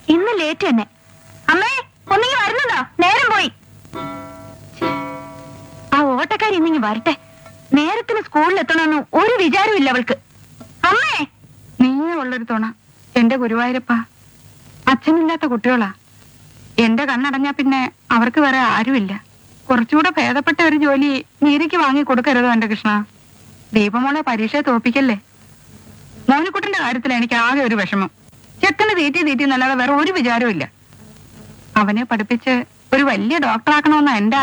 ഇന്ന് ലേറ്റ് തന്നെ അമ്മേ ഒന്നിങ്ങി വരുന്നുണ്ടോ നേരം പോയി ആ ഓട്ടക്കാരി ഇന്നിങ്ങി വരട്ടെ നേരത്തിന് സ്കൂളിൽ എത്തണമെന്ന് ഒരു വിചാരമില്ല അവൾക്ക് അമ്മേ നീയേ ഉള്ളൊരു തുണ എന്റെ ഗുരുവായൂരപ്പ അച്ഛനില്ലാത്ത കുട്ടികളാ എന്റെ കണ്ണടഞ്ഞാ പിന്നെ അവർക്ക് വേറെ ആരുമില്ല കുറച്ചുകൂടെ ഭേദപ്പെട്ട ഒരു ജോലി നീരയ്ക്ക് വാങ്ങി കൊടുക്കരുതോ എന്റെ കൃഷ്ണ ദീപമോളെ പരീക്ഷയെ തോപ്പിക്കല്ലേ മോനിക്കുട്ടിന്റെ കാര്യത്തിൽ എനിക്ക് ആകെ ഒരു വിഷമം ചെക്കന് തീറ്റി തീറ്റി എന്നല്ലാതെ വേറെ ഒരു വിചാരവും ഇല്ല അവനെ പഠിപ്പിച്ച് ഒരു വലിയ ഡോക്ടറാക്കണമെന്നാ എന്റെ